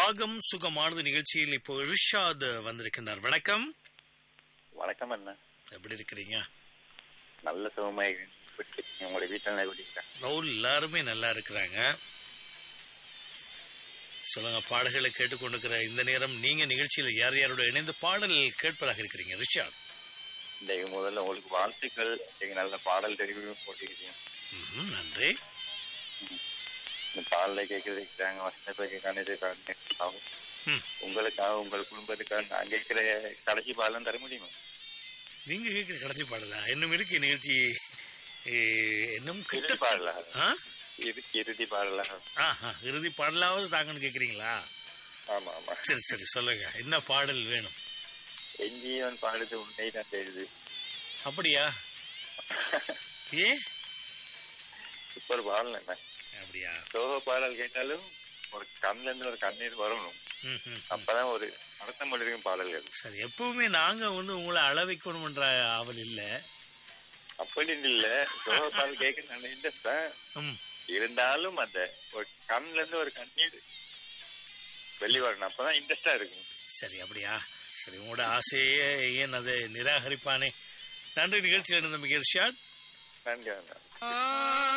ராகம் சுகமானது நிகழ்ச்சியில் இப்போ ரிஷாத் வந்திருக்கின்றார் வணக்கம் வணக்கம் அண்ணா எப்படி இருக்கிறீங்க நல்ல சுகமாய் உங்களோட வீட்டில் எப்படி இருக்கேன் ஓ எல்லாருமே நல்லா இருக்கிறாங்க சொல்லுங்க பாடல்களை கேட்டுக்கொண்டிருக்கிற இந்த நேரம் நீங்க நிகழ்ச்சியில யார் யாரோட இணைந்து பாடல் கேட்பதாக இருக்கிறீங்க ரிஷாத் இன்றைக்கு முதல்ல உங்களுக்கு வாழ்த்துக்கள் நீங்க நல்ல பாடல் தெரிவு போட்டிருக்கீங்க ம்ஹும், நன்றி இந்த பாடலை கேட்கறதுக்கு நாங்கள் வசந்த பேருக்கு கணிதக்காக ம். உங்களுக்காக உங்கள் குடும்பத்துக்காக நான் கேட்கிற கடைசி பாடலாம் தர முடியுமா நீங்க கேட்கிற கடைசி பாடலா இன்னும் இருக்கு நிகழ்ச்சி ஏ, இன்னும் கிட்ட இறுதி பாடலா ஆ? இறு இறுதி பாடலா ஆ, ஆ, இறுதி பாடலாவது தாங்கன்னு கேக்குறீங்களா ஆமா ஆமா சரி சரி சொல்லுங்க என்ன பாடல் வேணும் எஞ்சியவன் பாடுது உன்னை நான் தெரியுது அப்படியா ஏ சூப்பர் பாடல் என்ன அப்படியா சோக பாடல் கேட்டாலும் ஒரு கண்ணுல இருந்து ஒரு கண்ணீர் வரணும் ம், ம். அப்பதான் ஒரு அர்த்தம் இருக்கும் பாடல்கள் சரி எப்பவுமே நாங்க வந்து உங்களை அள வைக்கணும்ன்ற ஆவல் இல்ல அப்படின்னு இல்ல சோக பாடல் கேட்க நல்ல இன்ட்ரெஸ்ட் தான் ம் இருந்தாலும் அந்த ஒரு கண்ணுல இருந்து ஒரு கண்ணீர் வெளி வரணும் அப்பதான் இன்ட்ரெஸ்டா இருக்கும் சரி அப்படியா சரி உங்களோட ஆசையே ஏன் அதை நிராகரிப்பானே நன்றி நிகழ்ச்சியில் இருந்த மிக ரிஷாத் நன்றி